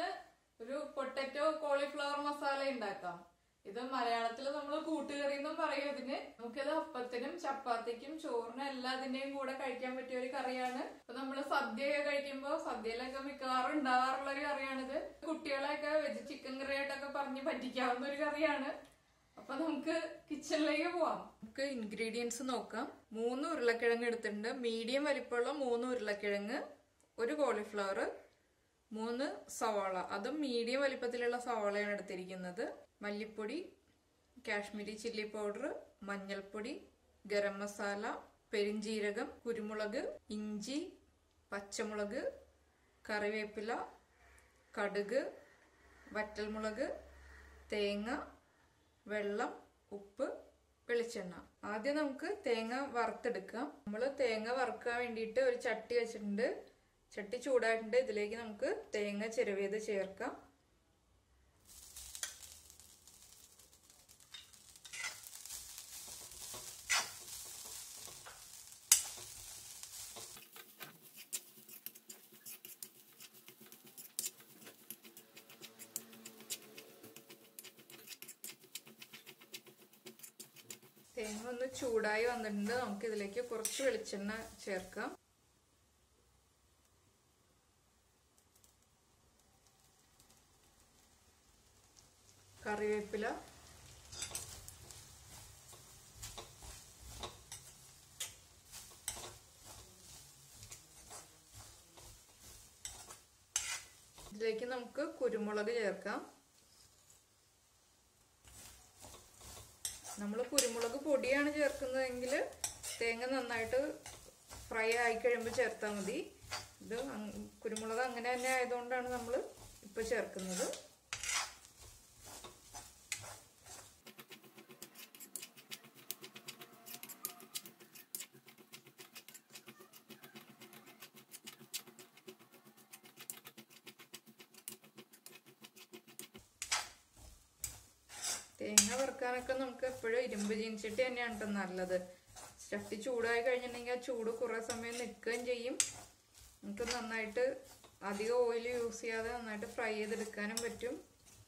ഒരു potato cauliflower masala ഉണ്ടാക്കാം ഇത് മലയാളത്തിൽ നമ്മൾ കൂട്ടുകറി എന്നും പറയും ഇതിന് നമുക്കിത് അപ്പത്തിനും ചപ്പാത്തിക്കും ചോറിനും എല്ലാത്തിന്റെയും കൂടെ കഴിക്കാൻ പറ്റിയ ഒരു കറിയാണ് ഇപ്പൊ നമ്മള് സദ്യയൊക്കെ കഴിക്കുമ്പോ സദ്യയിലൊക്കെ മിക്കവാറും ഉണ്ടാവാറുള്ള ഒരു കറിയാണിത് കുട്ടികളെയൊക്കെ വെജ് ചിക്കൻ കറിയായിട്ടൊക്കെ പറഞ്ഞ് പറ്റിക്കാവുന്ന ഒരു കറിയാണ് അപ്പൊ നമുക്ക് കിച്ചണിലേക്ക് പോവാം നമുക്ക് ഇൻഗ്രീഡിയൻസ് നോക്കാം മൂന്ന് ഉരുളക്കിഴങ്ങ് എടുത്തിട്ടുണ്ട് മീഡിയം വലിപ്പമുള്ള മൂന്ന് ഉരുളക്കിഴങ്ങ് ഒരു കോളിഫ്ലവർ മൂന്ന് സവാള അതും മീഡിയം വലിപ്പത്തിലുള്ള സവാളയാണ് എടുത്തിരിക്കുന്നത് മല്ലിപ്പൊടി കാശ്മീരി ചില്ലി പൗഡർ മഞ്ഞൾപ്പൊടി ഗരം മസാല പെരിഞ്ജീരകം കുരുമുളക് ഇഞ്ചി പച്ചമുളക് കറിവേപ്പില കടുക് വറ്റൽമുളക് തേങ്ങ വെള്ളം ഉപ്പ് വെളിച്ചെണ്ണ ആദ്യം നമുക്ക് തേങ്ങ വറുത്തെടുക്കാം നമ്മൾ തേങ്ങ വറുക്കാൻ വേണ്ടിയിട്ട് ഒരു ചട്ടി വെച്ചിട്ടുണ്ട് ചട്ടി ചൂടായിട്ടുണ്ട് ഇതിലേക്ക് നമുക്ക് തേങ്ങ ചിരവിയത് ചേർക്കാം തേങ്ങ ഒന്ന് ചൂടായി വന്നിട്ടുണ്ട് നമുക്ക് ഇതിലേക്ക് കുറച്ച് വെളിച്ചെണ്ണ ചേർക്കാം കറിവേപ്പില ഇതിലേക്ക് നമുക്ക് കുരുമുളക് ചേർക്കാം നമ്മൾ കുരുമുളക് പൊടിയാണ് ചേർക്കുന്നതെങ്കിൽ തേങ്ങ നന്നായിട്ട് ഫ്രൈ ആയി കഴിയുമ്പോൾ ചേർത്താൽ മതി ഇത് അങ്- കുരുമുളക് അങ്ങനെ തന്നെ ആയതുകൊണ്ടാണ് നമ്മൾ ഇപ്പോൾ ചേർക്കുന്നത് തേങ്ങ വറുക്കാനൊക്കെ നമുക്ക് എപ്പോഴും ഇരുമ്പ് ചീനിച്ചിട്ട് തന്നെയാണ് കേട്ടോ നല്ലത് ചട്ടി ചൂടായി കഴിഞ്ഞിട്ടുണ്ടെങ്കിൽ ആ ചൂട് കുറേ സമയം നിൽക്കുകയും ചെയ്യും നമുക്ക് നന്നായിട്ട് അധികം ഓയിൽ യൂസ് ചെയ്യാതെ നന്നായിട്ട് ഫ്രൈ ചെയ്തെടുക്കാനും പറ്റും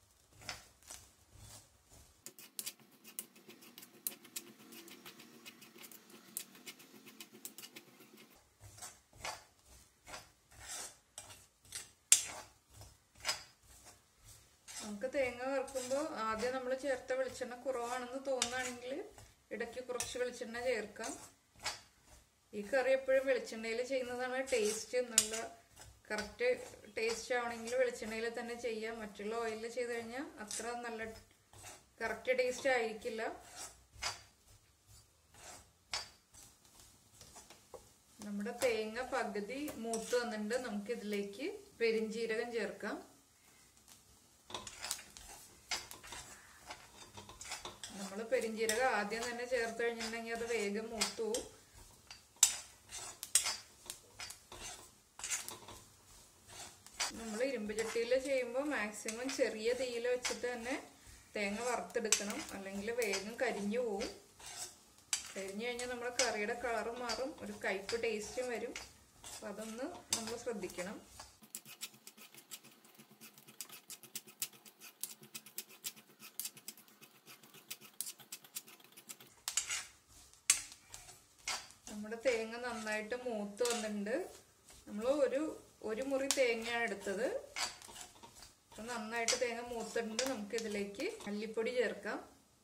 നമുക്ക് തേങ്ങ വറുക്കുമ്പോൾ ആദ്യം നമ്മൾ ചേർത്ത വെളിച്ചെണ്ണ കുറവാണെന്ന് തോന്നുകയാണെങ്കിൽ ഇടയ്ക്ക് കുറച്ച് വെളിച്ചെണ്ണ ചേർക്കാം ഈ കറി എപ്പോഴും വെളിച്ചെണ്ണയിൽ ചെയ്യുന്നതാണ് ടേസ്റ്റ് നല്ല കറക്റ്റ് ടേസ്റ്റ് ആവണമെങ്കിൽ വെളിച്ചെണ്ണയിൽ തന്നെ ചെയ്യാം മറ്റുള്ള ഓയിലിൽ ചെയ്ത് കഴിഞ്ഞാൽ അത്ര നല്ല കറക്റ്റ് ടേസ്റ്റ് ആയിരിക്കില്ല നമ്മുടെ തേങ്ങ പകുതി മൂത്ത് വന്നിട്ടുണ്ട് നമുക്ക് ഇതിലേക്ക് പെരിഞ്ജീരകം ചേർക്കാം നമ്മൾ പെരിഞ്ജീരകം ആദ്യം തന്നെ ചേർത്ത് കഴിഞ്ഞിട്ടുണ്ടെങ്കിൽ അത് വേഗം മൂത്തു പോവും. നമ്മൾ ഇരുമ്പ് ചട്ടിയിൽ ചെയ്യുമ്പോൾ മാക്സിമം ചെറിയ തീയിൽ വെച്ചിട്ട് തന്നെ തേങ്ങ വറുത്തെടുക്കണം അല്ലെങ്കിൽ വേഗം കരിഞ്ഞു പോവും കരിഞ്ഞു കഴിഞ്ഞാൽ നമ്മുടെ കറിയുടെ കളറും മാറും ഒരു കയ്പ് ടേസ്റ്റും വരും അപ്പം അതൊന്ന് നമ്മൾ ശ്രദ്ധിക്കണം നമ്മുടെ തേങ്ങ നന്നായിട്ട് മൂത്ത് വന്നിട്ടുണ്ട് നമ്മൾ ഒരു ഒരു മുറി തേങ്ങയാണ് എടുത്തത് അപ്പൊ നന്നായിട്ട് തേങ്ങ മൂത്തിട്ടുണ്ട് നമുക്ക് ഇതിലേക്ക് മല്ലിപ്പൊടി ചേർക്കാം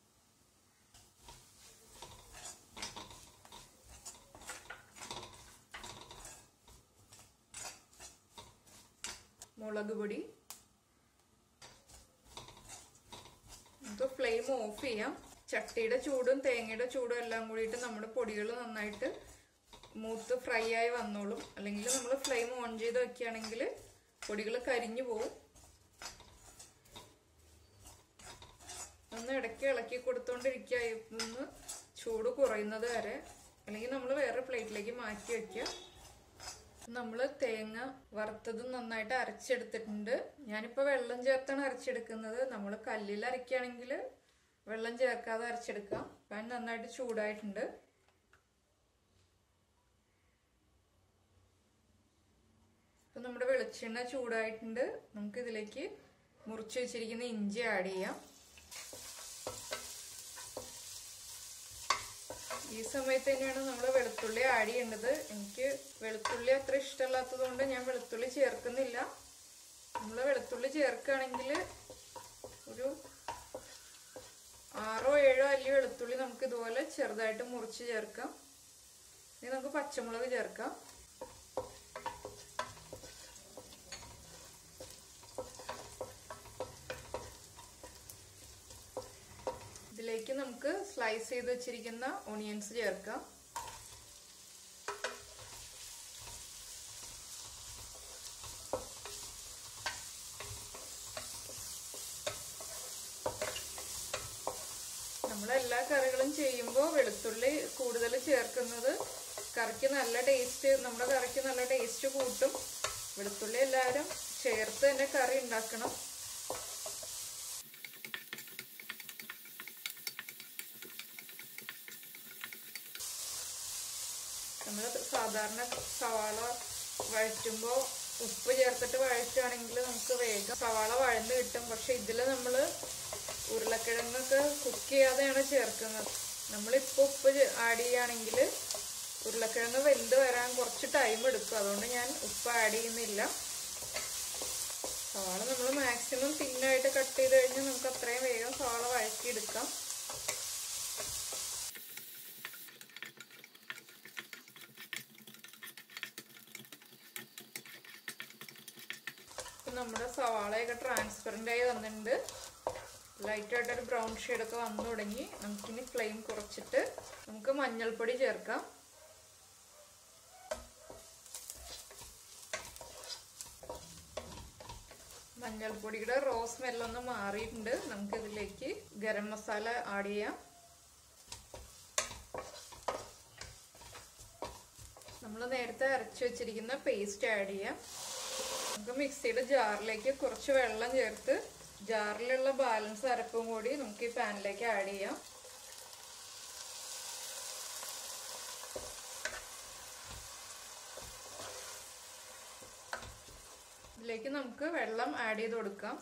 മുളക് പൊടി നമുക്ക് ഫ്ലെയിം ഓഫ് ചെയ്യാം ചട്ടിയുടെ ചൂടും തേങ്ങയുടെ ചൂടും എല്ലാം കൂടിയിട്ട് നമ്മുടെ പൊടികൾ നന്നായിട്ട് മൂത്ത് ഫ്രൈ ആയി വന്നോളും അല്ലെങ്കിൽ നമ്മൾ ഫ്ലെയിം ഓൺ ചെയ്ത് വെക്കുകയാണെങ്കിൽ പൊടികൾ കരിഞ്ഞു പോവും ഒന്ന് ഇടയ്ക്ക് ഇളക്കി കൊടുത്തോണ്ടിരിക്കുക ഒന്ന് ചൂട് കുറയുന്നത് വരെ അല്ലെങ്കിൽ നമ്മൾ വേറെ പ്ലേറ്റിലേക്ക് മാറ്റി വെക്കുക നമ്മൾ തേങ്ങ വറുത്തത് നന്നായിട്ട് അരച്ചെടുത്തിട്ടുണ്ട് ഞാനിപ്പോൾ വെള്ളം ചേർത്താണ് അരച്ചെടുക്കുന്നത് നമ്മൾ കല്ലിൽ അരയ്ക്കുകയാണെങ്കിൽ വെള്ളം ചേർക്കാതെ അരച്ചെടുക്കാം പാൻ നന്നായിട്ട് ചൂടായിട്ടുണ്ട് ഇപ്പം നമ്മുടെ വെളിച്ചെണ്ണ ചൂടായിട്ടുണ്ട് നമുക്ക് ഇതിലേക്ക് മുറിച്ച് വെച്ചിരിക്കുന്ന ഇഞ്ചി ആഡ് ചെയ്യാം ഈ സമയത്ത് തന്നെയാണ് നമ്മൾ വെളുത്തുള്ളി ആഡ് ചെയ്യേണ്ടത് എനിക്ക് വെളുത്തുള്ളി അത്ര ഇഷ്ടമല്ലാത്തത് കൊണ്ട് ഞാൻ വെളുത്തുള്ളി ചേർക്കുന്നില്ല നമ്മൾ വെളുത്തുള്ളി ചേർക്കുകയാണെങ്കിൽ ഒരു ആറോ ഏഴോ അല്ലി വെളുത്തുള്ളി നമുക്ക് ഇതുപോലെ ചെറുതായിട്ട് മുറിച്ച് ചേർക്കാം ഇനി നമുക്ക് പച്ചമുളക് ചേർക്കാം ഇതിലേക്ക് നമുക്ക് സ്ലൈസ് ചെയ്ത് വെച്ചിരിക്കുന്ന ഓണിയൻസ് ചേർക്കാം നമ്മളെല്ലാ കറികളും ചെയ്യുമ്പോൾ വെളുത്തുള്ളി കൂടുതൽ ചേർക്കുന്നത് കറിക്ക് നല്ല ടേസ്റ്റ് നമ്മുടെ കറിക്ക് നല്ല ടേസ്റ്റ് കൂട്ടും വെളുത്തുള്ളി എല്ലാവരും ചേർത്ത് തന്നെ കറി ഉണ്ടാക്കണം നമ്മൾ സാധാരണ സവാള വഴറ്റുമ്പോൾ ഉപ്പ് ചേർത്തിട്ട് വഴറ്റുകയാണെങ്കിൽ നമുക്ക് വേഗം സവാള വഴന്ന് കിട്ടും പക്ഷെ ഇതിൽ നമ്മൾ ഉരുളക്കിഴങ്ങൊക്കെ കുക്ക് ചെയ്യാതെയാണ് ചേർക്കുന്നത് നമ്മളിപ്പോൾ ഉപ്പ് ആഡ് ചെയ്യുകയാണെങ്കിൽ ഉരുളക്കിഴങ്ങ് വെന്ത് വരാൻ കുറച്ച് ടൈം എടുക്കും അതുകൊണ്ട് ഞാൻ ഉപ്പ് ആഡ് ചെയ്യുന്നില്ല സവാള നമ്മൾ മാക്സിമം തിന്നായിട്ട് കട്ട് ചെയ്ത് കഴിഞ്ഞാൽ നമുക്ക് അത്രയും വേഗം സവാള വഴറ്റിയെടുക്കാം നമ്മുടെ സവാളയൊക്കെ ട്രാൻസ്പെറൻ്റ് ആയി വന്നിട്ടുണ്ട് ലൈറ്റായിട്ടൊരു ബ്രൗൺ ഷെയ്ഡൊക്കെ വന്നു തുടങ്ങി നമുക്കിനി ഫ്ലെയിം കുറച്ചിട്ട് നമുക്ക് മഞ്ഞൾപ്പൊടി ചേർക്കാം മഞ്ഞൾപ്പൊടിയുടെ റോ സ്മെല്ലൊന്ന് മാറിയിട്ടുണ്ട് നമുക്ക് ഇതിലേക്ക് ഗരം മസാല ആഡ് ചെയ്യാം നമ്മൾ നേരത്തെ അരച്ചു വെച്ചിരിക്കുന്ന പേസ്റ്റ് ആഡ് ചെയ്യാം നമുക്ക് മിക്സിയുടെ ജാറിലേക്ക് കുറച്ച് വെള്ളം ചേർത്ത് ജാറിലുള്ള ബാലൻസ് അരപ്പും കൂടി നമുക്ക് ഈ പാനിലേക്ക് ആഡ് ചെയ്യാം ഇതിലേക്ക് നമുക്ക് വെള്ളം ആഡ് ചെയ്ത് കൊടുക്കാം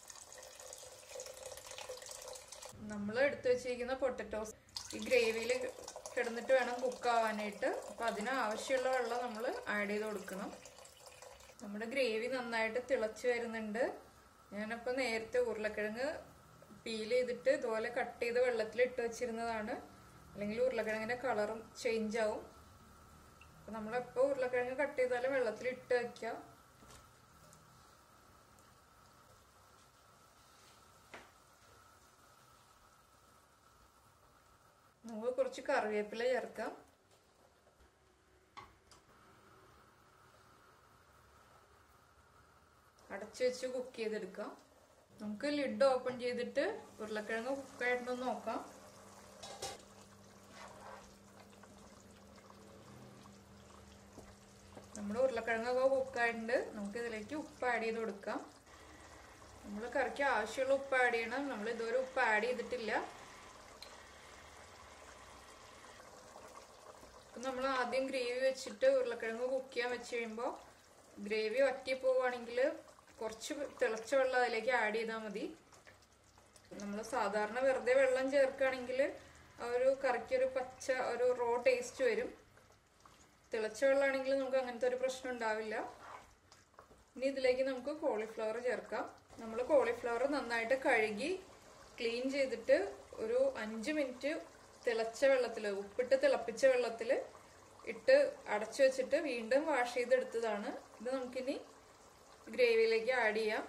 നമ്മൾ എടുത്തു വെച്ചിരിക്കുന്ന പൊട്ടറ്റോസ് ഈ ഗ്രേവിയിൽ കിടന്നിട്ട് വേണം കുക്ക് ആവാനായിട്ട് അപ്പം അതിന് ആവശ്യമുള്ള വെള്ളം നമ്മൾ ആഡ് ചെയ്ത് കൊടുക്കണം നമ്മുടെ ഗ്രേവി നന്നായിട്ട് തിളച്ച് വരുന്നുണ്ട് ഞാനപ്പോൾ നേരത്തെ ഉരുളക്കിഴങ്ങ് പീൽ ചെയ്തിട്ട് ഇതുപോലെ കട്ട് ചെയ്ത് വെള്ളത്തിൽ ഇട്ട് വെച്ചിരുന്നതാണ് അല്ലെങ്കിൽ ഉരുളക്കിഴങ്ങിൻ്റെ കളറും ചേഞ്ച് ആവും അപ്പം നമ്മളെപ്പോൾ ഉരുളക്കിഴങ്ങ് കട്ട് ചെയ്താലും വെള്ളത്തിൽ ഇട്ട് വയ്ക്കുക നമുക്ക് കുറച്ച് കറിവേപ്പില ചേർക്കാം അടച്ചു വെച്ച് കുക്ക് ചെയ്തെടുക്കാം നമുക്ക് ലിഡ് ഓപ്പൺ ചെയ്തിട്ട് ഉരുളക്കിഴങ്ങ് കുക്കായിട്ടൊന്ന് നോക്കാം നമ്മുടെ ഉരുളക്കിഴങ്ങൊക്കെ കുക്കായിട്ടുണ്ട് നമുക്ക് ഇതിലേക്ക് ഉപ്പ് ആഡ് ചെയ്ത് കൊടുക്കാം നമ്മൾ കറിക്ക് ആവശ്യമുള്ള ഉപ്പ് ആഡ് ചെയ്യണം നമ്മൾ ഇതുവരെ ഉപ്പ് ആഡ് ചെയ്തിട്ടില്ല നമ്മൾ ആദ്യം ഗ്രേവി വെച്ചിട്ട് ഉരുളക്കിഴങ്ങ് കുക്ക് ചെയ്യാൻ വെച്ച് കഴിയുമ്പോൾ ഗ്രേവി വറ്റി പോവുകയാണെങ്കിൽ കുറച്ച് തിളച്ച വെള്ളം അതിലേക്ക് ആഡ് ചെയ്താൽ മതി നമ്മൾ സാധാരണ വെറുതെ വെള്ളം ചേർക്കുകയാണെങ്കിൽ ഒരു കറിക്കൊരു പച്ച ഒരു റോ ടേസ്റ്റ് വരും തിളച്ച വെള്ളമാണെങ്കിൽ നമുക്ക് അങ്ങനത്തെ ഒരു പ്രശ്നം ഉണ്ടാവില്ല ഇനി ഇതിലേക്ക് നമുക്ക് കോളിഫ്ലവർ ചേർക്കാം നമ്മൾ കോളിഫ്ലവർ നന്നായിട്ട് കഴുകി ക്ലീൻ ചെയ്തിട്ട് ഒരു അഞ്ച് മിനിറ്റ് തിളച്ച വെള്ളത്തിൽ ഉപ്പിട്ട് തിളപ്പിച്ച വെള്ളത്തിൽ ഇട്ട് അടച്ചു വെച്ചിട്ട് വീണ്ടും വാഷ് ചെയ്തെടുത്തതാണ് ഇത് നമുക്കിനി ഗ്രേവിയിലേക്ക് ആഡ് ചെയ്യാം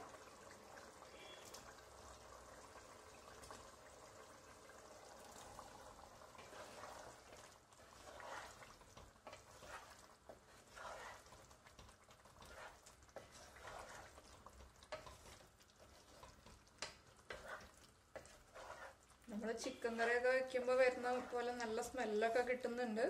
നമ്മൾ ചിക്കൻ കറിയൊക്കെ വെക്കുമ്പോൾ വരുന്ന പോലെ നല്ല സ്മെല്ലൊക്കെ കിട്ടുന്നുണ്ട്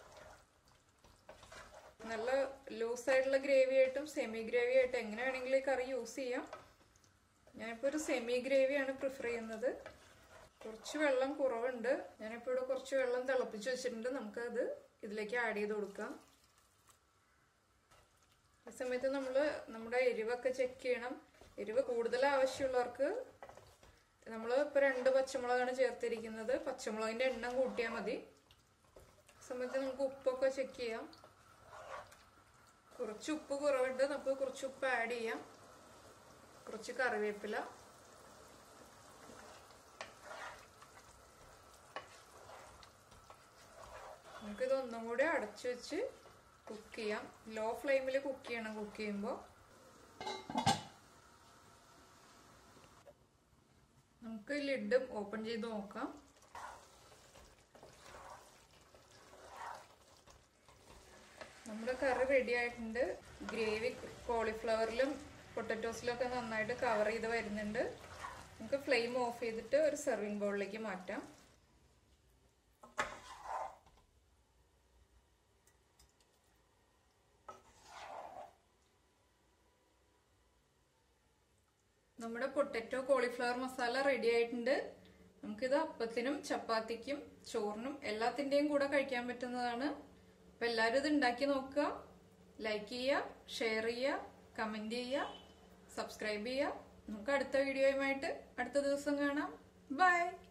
നല്ല ലൂസായിട്ടുള്ള ഗ്രേവി ആയിട്ടും സെമി ഗ്രേവി ആയിട്ടും എങ്ങനെ വേണമെങ്കിലും ഈ കറി യൂസ് ചെയ്യാം ഞാനിപ്പോൾ ഒരു സെമി ഗ്രേവിയാണ് പ്രിഫർ ചെയ്യുന്നത് കുറച്ച് വെള്ളം കുറവുണ്ട് ഞാനിപ്പോൾ ഇവിടെ കുറച്ച് വെള്ളം തിളപ്പിച്ച് വെച്ചിട്ടുണ്ട് നമുക്കത് ഇതിലേക്ക് ആഡ് ചെയ്ത് കൊടുക്കാം ഈ സമയത്ത് നമ്മൾ നമ്മുടെ എരിവൊക്കെ ചെക്ക് ചെയ്യണം എരിവ് കൂടുതൽ ആവശ്യമുള്ളവർക്ക് നമ്മൾ ഇപ്പോൾ രണ്ട് പച്ചമുളകാണ് ചേർത്തിരിക്കുന്നത് പച്ചമുളകിന്റെ എണ്ണം കൂട്ടിയാൽ മതി ഈ സമയത്ത് നമുക്ക് ഉപ്പൊക്കെ ചെക്ക് ചെയ്യാം കുറച്ച് ഉപ്പ് കുറവുണ്ട് നമുക്ക് കുറച്ച് ഉപ്പ് ആഡ് ചെയ്യാം കുറച്ച് കറിവേപ്പില നമുക്കിത് ഒന്നും കൂടി അടച്ചു വെച്ച് കുക്ക് ചെയ്യാം ലോ ഫ്ലെയിമിൽ കുക്ക് ചെയ്യണം കുക്ക് ചെയ്യുമ്പോൾ നമുക്ക് ലിഡും ഓപ്പൺ ചെയ്ത് നോക്കാം നമ്മുടെ കറി റെഡി ആയിട്ടുണ്ട് ഗ്രേവി കോളിഫ്ലവറിലും പൊട്ടറ്റോസിലും ഒക്കെ നന്നായിട്ട് കവർ ചെയ്ത് വരുന്നുണ്ട് നമുക്ക് ഫ്ലെയിം ഓഫ് ചെയ്തിട്ട് ഒരു സെർവിങ് ബൗളിലേക്ക് മാറ്റാം നമ്മുടെ പൊട്ടറ്റോ കോളിഫ്ലവർ മസാല റെഡി ആയിട്ടുണ്ട് നമുക്കിത് അപ്പത്തിനും ചപ്പാത്തിക്കും ചോറിനും എല്ലാത്തിൻ്റെയും കൂടെ കഴിക്കാൻ പറ്റുന്നതാണ് അപ്പം എല്ലാവരും ഇത് ഉണ്ടാക്കി നോക്കുക ലൈക്ക് ചെയ്യുക ഷെയർ ചെയ്യുക കമൻറ്റ് ചെയ്യുക സബ്സ്ക്രൈബ് ചെയ്യുക നമുക്ക് അടുത്ത വീഡിയോയുമായിട്ട് അടുത്ത ദിവസം കാണാം ബൈ